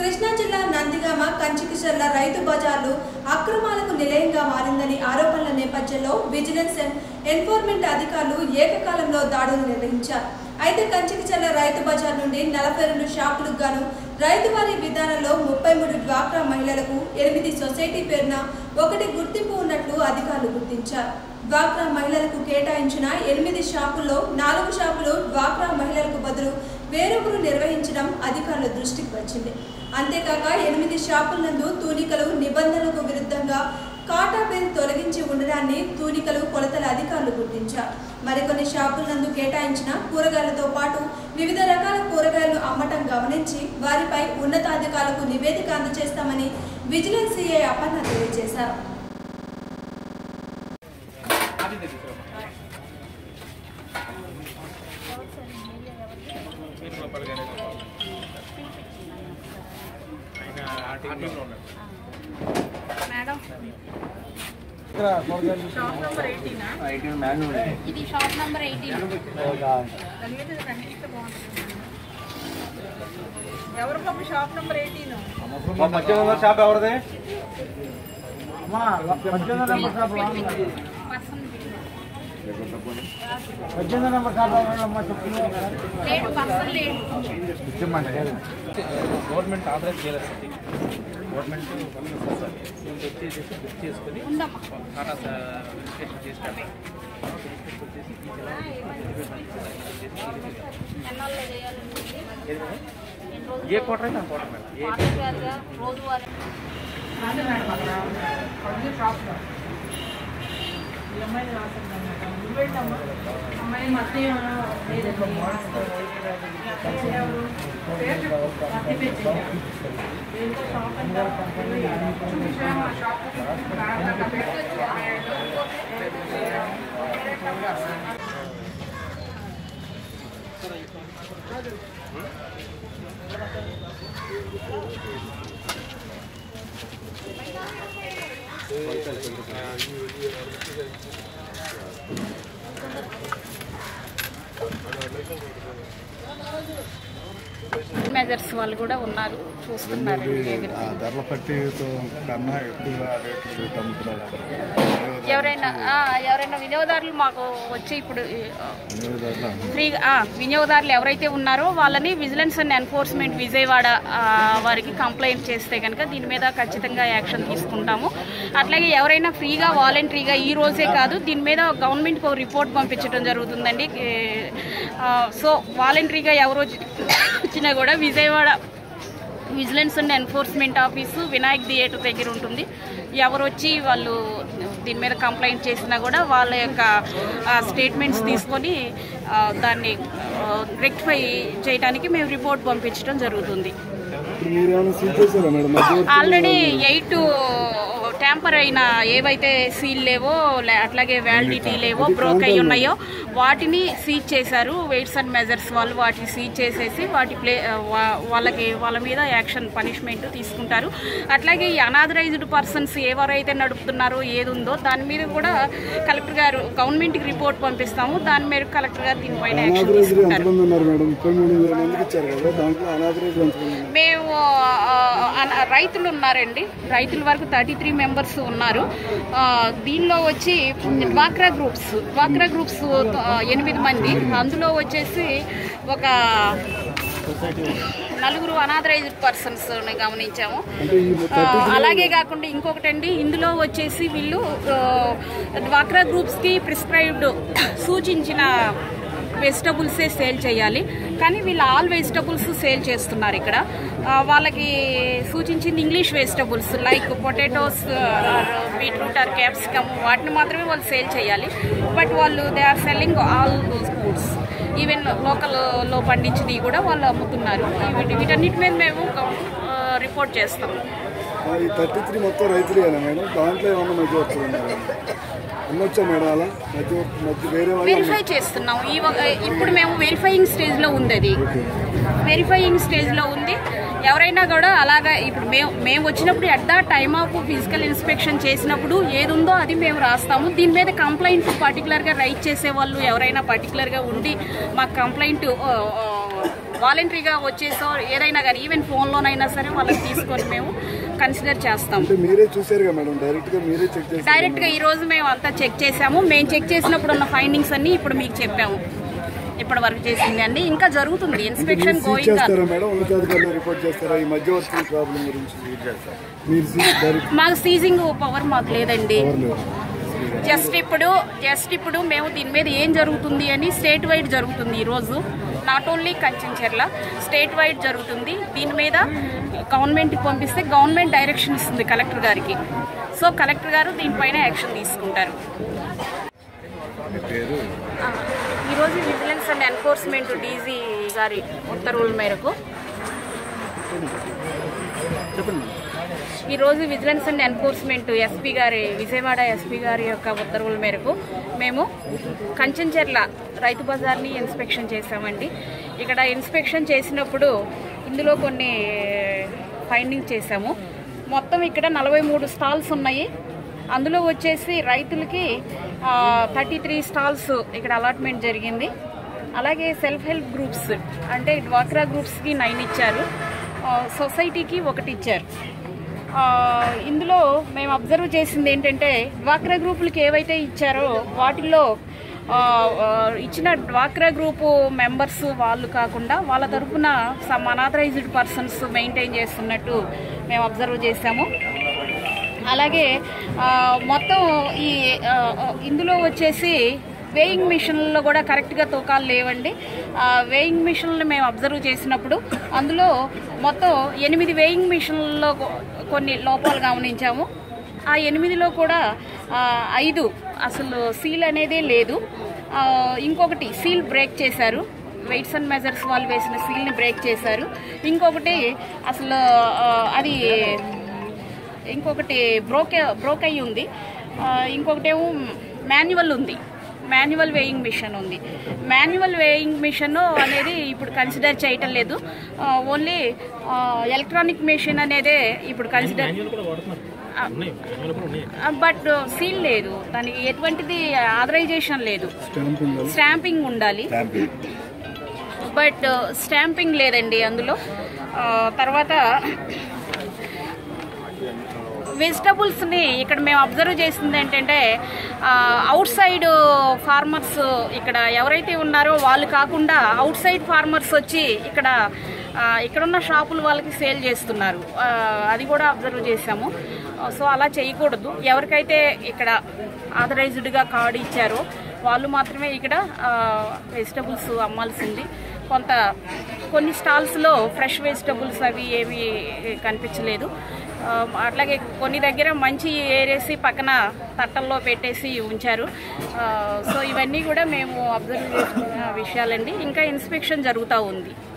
కృష్ణా జిల్లా నందిగామ కంచికిచర్ల రైతు బజార్లు అక్రమాలకు నిలయంగా మారిందని ఆరోపణల నేపథ్యంలో విజిలెన్స్ అండ్ ఎన్ఫోర్స్మెంట్ అధికారులు ఏకకాలంలో దాడులు నిర్వహించారు అయితే కంచికిచర్ల రైతు బజార్ నుండి నలభై రెండు షాపులకు గాను రైతువారీ విధానంలో ముప్పై మూడు డ్వాక్రా మహిళలకు ఎనిమిది సొసైటీ పేరున ఒకటి గుర్తింపు ఉన్నట్లు అధికారులు గుర్తించారు డ్వాక్రా మహిళలకు కేటాయించిన ఎనిమిది షాపుల్లో నాలుగు షాపులు డ్వాక్రా మహిళలకు బదులు వేరొకరు నిర్వహించడం అధికారుల దృష్టికి వచ్చింది అంతేకాక ఎనిమిది షాపుల నందు తూనికలు నిబంధనలకు విరుద్ధంగా కాటా బిల్ తొలగించి ఉండడాన్ని తూనికలు కొలతల అధికారులు గుర్తించారు మరికొన్ని షాపుల నందు కేటాయించిన కూరగాయలతో పాటు వివిధ రకాల కూరగాయలు అమ్మటం గమనించి వారిపై ఉన్నతాధికారులకు నివేదిక అందజేస్తామని విజిలెన్స్ సిఐ అపర్ణ తెలియజేశారు మేడం షాప్ నంబర్ ఎయిటీనా ఇది షాప్ నంబర్ ఎయిటీన్ కలిగితే కనిపిస్తే బాగుంటుంది ఎవరు పాప షాప్ నంబర్ ఎయిటీన్ మధ్యలో షాప్ ఎవరిది పర్సన్ పద్దెనిమిది నెంబర్ షాప్ ఎవరమ్మా చెప్తున్నా లేడు పర్సన్ లేడు గవర్నమెంట్ ఆథరైజ్ చేయలేదు సార్ దీన్ని. గవర్నమెంట్ పంపిస్తుంది సార్ దీనికి వచ్చేసి బుక్ చేసుకుని ఉందమ్మా టాటా స- రిజిస్ట్రేషన్ చేసినారు ఎన్నాళ్ళు చేయాలనుకుంది ఎన్ని రోజులు ఏ క్వార్టర్ అయితే ఆ క్వార్టర్ మేడం ఏ వారాలుగా, రోజువారీ రాదు మేడం అక్కడ పడుతుంది షాప్లో ఈ అమ్మాయిని రాసింది అన్నమాట నువ్వేంటమ్మా అమ్మాయి మధ్య లేదండి ఈ అత్తయ్య ఎవరు పేరు చెప్పు మధ్య పేరు చెయ్యాలి దేంతో షాప్ అంతా చూసాం ఆ షాప్ అక్కడ పెట్టొచ్చు మెజర్స్ వాళ్ళు కూడా ఉన్నారు చూస్తున్నారు ఆ ధరల పట్టితో కన్నా ఎక్కువ రేట్లు అమ్ముతున్నారు ఎవరైనా ఆ, ఎవరైనా వినియోగదారులు మాకు వచ్చి ఇప్పుడు ఆ, వినియోగదారులు ఫ్రీగా ఆ, వినియోగదారులు ఎవరైతే ఉన్నారో వాళ్ళని విజిలెన్స్ అండ్ ఎన్ఫోర్స్మెంట్ విజయవాడ ఆ, వారికి కంప్లైంట్ చేస్తే కనుక దీని మీద ఖచ్చితంగా యాక్షన్ తీసుకుంటాము అట్లాగే ఎవరైనా ఫ్రీగా వాలంటరీగా ఈ రోజే కాదు దీని మీద గవర్నమెంట్కి ఒక రిపోర్ట్ పంపించడం జరుగుతుందండి ఏ, ఆ, సో వాలంటరీగా ఎవరు వచ్చి- వచ్చినా కూడా Vijayawada vigilance and enforcement office Vinayak theatre దగ్గర ఉంటుంది ఎవరు వచ్చి వాళ్ళు దీని మీద కంప్లైంట్ చేసినా కూడా వాళ్ళ యొక్క స్టేట్మెంట్స్ తీసుకొని ఆ, దాన్ని రెక్టిఫై చేయడానికి మేము రిపోర్ట్ పంపించడం జరుగుతుంది మీరు ఏమైనా సీల్ చేశారా మేడం మధ్య ఆల్రెడీ ఎయిట్ ట్యాంపర్ అయిన ఏవైతే సీల్ లేవో లే- అట్లాగే వ్యాలిడిటీ లేవో బ్రోక్ అయి ఉన్నాయో వాటిని సీజ్ చేశారు వెయిట్స్ అండ్ మెజర్స్ వాళ్ళు వాటిని సీజ్ చేసేసి వాటి ప్లే వా- వాళ్ళకి వాళ్ళ మీద యాక్షన్ పనిష్మెంట్ తీసుకుంటారు అట్లాగే ఈ అనాథరైజ్డ్ పర్సన్స్ ఎవరైతే నడుపుతున్నారో ఏది ఉందో దాని మీద కూడా కలెక్టర్ గారు గవర్నమెంట్కి రిపోర్ట్ పంపిస్తాము దాని మీద కలెక్టర్ గారు దీనిపైన యాక్షన్ అనాథరైజ్ తీసుకుంటారు ఎంతమంది ఉన్నారు మేడం ముప్పై మూడు వేల మందికి ఇచ్చారు కదా దాంట్లో అనాథరైజ్ ఎంతమంది ఉన్నారు మేము ఆ, అన- రైతులు ఉన్నారండి రైతుల వరకు థర్టీ త్రీ మెంబర్స్ ఉన్నారు ఆ, దీనిలో వచ్చి డ్వాక్రా గ్రూప్స్ డ్వాక్రా గ్రూప్స్ ఆ, ఎనిమిది మంది అందులో వచ్చేసి ఒక నలుగురు అనాథరైజ్డ్ పర్సన్స్ గమనించాము అంటే ఈ ఆ, అలాగే కాకుండా ఇంకొకటండి ఇందులో వచ్చేసి వీళ్ళు ఆ, డ్వాక్రా గ్రూప్స్కి ప్రిస్క్రైబ్డ్ సూచించిన వెజిటబుల్సే సేల్ చేయాలి కానీ వీళ్ళు ఆల్ వెజిటబుల్స్ సేల్ చేస్తున్నారు ఇక్కడ ఆ, వాళ్ళకి సూచించింది English vegetables like potatoes beetroot or capsicum వాటిని మాత్రమే వాళ్ళు సేల్ చేయాలి బట్ వాళ్ళు they are selling all foods even లోకల్లో పండించినవి కూడా వాళ్ళు అమ్ముతున్నారు వీటి- వీటన్నిటి మీద మేము రిపోర్ట్ చేస్తాము ఆ, ఈ థర్టీ త్రీ మొత్తం రైతులేనా మేడం దాంట్లో ఏమన్నా మధ్య వచ్చిందా అమ్మొచ్చా మేడం అలా మధ్య మధ్య వేరే వాళ్ళు వెరిఫై చేస్తున్నాం ఈ ఒక- ఇప్పుడు మేము వెరిఫైయింగ్ స్టేజ్లో ఉంది అది వెరిఫైయింగ్ స్టేజ్లో ఉంది ఎవరైనా కూడా అలాగా ఇప్పుడు మేము మేము వచ్చినప్పుడు at the time of physical inspection చేసినప్పుడు ఏది ఉందో అది మేము రాస్తాము దీని మీద కంప్లైంట్ పర్టికులర్గా రైట్ చేసే వాళ్ళు ఎవరైనా పర్టికులర్గా ఉండి మాకు కంప్లైంట్ వాలంటరీగా వచ్చేసో ఏదైనా కానీ ఈవెన్ ఫోన్లోనైనా సరే వాళ్ళకి తీసుకొని మేము కన్సిడర్ చేస్తాం అంటే మీరే చూసారుగా మేడం డైరెక్ట్ గా మీరే చెక్ చేసి డైరెక్ట్ గా ఈ రోజు మేము అంతా చెక్ చేసాము మేము చెక్ చేసినప్పుడు ఉన్న ఫైండింగ్స్ అన్ని ఇప్పుడు మీకు చెప్పాము ఇప్పటి వరకు చేసింది అండి ఇంకా జరుగుతుంది ఇన్స్పెక్షన్ సీజ్ గోయింగ్ చేస్తారా మేడం ఉన్నతాధికారులు రిపోర్ట్ చేస్తారా ఈ మధ్యవర్తి ప్రాబ్లం గురించి మీరు సీజ్ డైరెక్ట్ మాకు సీజింగ్ పవర్ మాకు లేదండి ఎవరు లేరు జస్ట్ ఇప్పుడు జస్ట్ ఇప్పుడు మేము దీని మీద ఏం జరుగుతుంది అని స్టేట్ వైడ్ జరుగుతుంది ఈరోజు not only Kanchencherla state wide జరుగుతుంది దీని మీద గవర్నమెంట్కి పంపిస్తే గవర్నమెంట్ డైరెక్షన్ ఇస్తుంది కలెక్టర్ గారికి సో కలెక్టర్ గారు దీనిపైన యాక్షన్ తీసుకుంటారు ఆ, ఈరోజు విజిలెన్స్ అండ్ ఎన్ఫోర్స్మెంట్ డీజీ గారి ఉత్తర్వుల మేరకు ఈరోజు విజిలెన్స్ అండ్ ఎన్ఫోర్స్మెంట్ ఎస్పీ గారి విజయవాడ ఎస్పీ గారి యొక్క ఉత్తర్వుల మేరకు మేము కంచెంచెర్ల రైతు బజార్ని ఇన్స్పెక్షన్ చేశామండి ఇక్కడ ఇన్స్పెక్షన్ చేసినప్పుడు ఇందులో కొన్ని ఫైండింగ్ చేశాము మొత్తం ఇక్కడ నలభై మూడు స్టాల్స్ ఉన్నాయి అందులో వచ్చేసి రైతులకి థర్టీ త్రీ స్టాల్స్ ఇక్కడ అలాట్మెంట్ జరిగింది అలాగే సెల్ఫ్ హెల్ప్ గ్రూప్స్ అంటే డ్వాక్రా గ్రూప్స్కి నైన్ ఇచ్చారు ఆ, సొసైటీకి ఒకటి ఇచ్చారు ఆ, ఇందులో మేము అబ్జర్వ్ చేసింది ఏంటంటే డ్వాక్రా గ్రూపులకి ఏవైతే ఇచ్చారో వాటిల్లో ఆ, ఆ, ఇచ్చిన డ్వాక్రా గ్రూపు మెంబర్స్ వాళ్ళు కాకుండా వాళ్ళ తరఫున సమ్ అనాథరైజ్డ్ పర్సన్స్ మెయింటైన్ చేస్తున్నట్టు మేము అబ్జర్వ్ చేశాము అలాగే ఆ, మొత్తం ఈ ఆ, ఆ, ఇందులో వచ్చేసి వేయింగ్ మిషన్లలో కూడా కరెక్ట్గా తూకాలు లేవండి ఆ, వేయింగ్ మిషన్లు మేము అబ్జర్వ్ చేసినప్పుడు అందులో మొత్తం ఎనిమిది వేయింగ్ మిషన్లలో కొ- కొన్ని లోపాలు గమనించాము ఆ ఎనిమిదిలో కూడా ఆ, ఐదు అసలు సీల్ అనేదే లేదు ఆ, ఇంకొకటి సీల్ బ్రేక్ చేశారు వెయిట్స్ అండ్ మెజర్స్ వాళ్ళు వేసిన సీల్ని బ్రేక్ చేశారు ఇంకొకటి అసలు ఆ, అది ఇంకొకటి బ్రోక్ బ్రోక్ అయ్యి ఉంది ఆ, ఇంకొకటేమో మాన్యువల్ ఉంది మాన్యువల్ వేయింగ్ మిషన్ ఉంది మాన్యువల్ వేయింగ్ మిషన్ అనేది ఇప్పుడు కన్సిడర్ చేయటం లేదు ఓన్లీ ఎలక్ట్రానిక్ మెషిన్ అనేదే ఇప్పుడు కన్సిడర్ బట్ సీల్ లేదు దానికి ఎటువంటిది ఆథరైజేషన్ లేదు స్టాంపింగ్ స్టాంపింగ్ ఉండాలి బట్ స్టాంపింగ్ లేదండి అందులో ఆ, తర్వాత వెజిటబుల్స్ని ఇక్కడ మేము అబ్జర్వ్ చేసింది ఏంటంటే అవుట్ సైడ్ ఫార్మర్స్ ఇక్కడ ఎవరైతే ఉన్నారో వాళ్ళు కాకుండా అవుట్ సైడ్ ఫార్మర్స్ వచ్చి ఇక్కడ ఆ, ఇక్కడున్న షాపులు వాళ్ళకి సేల్ చేస్తున్నారు ఆ, అది కూడా అబ్జర్వ్ చేశాము సో అలా చేయకూడదు ఎవరికైతే ఇక్కడ ఆథరైజ్డ్గా కార్డు ఇచ్చారో వాళ్ళు మాత్రమే ఇక్కడ వెజిటబుల్స్ అమ్మాల్సింది కొంత కొన్ని స్టాల్స్లో ఫ్రెష్ వెజిటబుల్స్ అవి ఏమీ కనిపించలేదు ఆ, అట్లాగే కొన్ని దగ్గర మంచి ఏరేసి పక్కన తట్టల్లో పెట్టేసి ఉంచారు ఆ, సో ఇవన్నీ కూడా మేము అబ్జర్వ్ చేసుకున్న విషయాలండి ఇంకా ఇన్స్పెక్షన్ జరుగుతూ ఉంది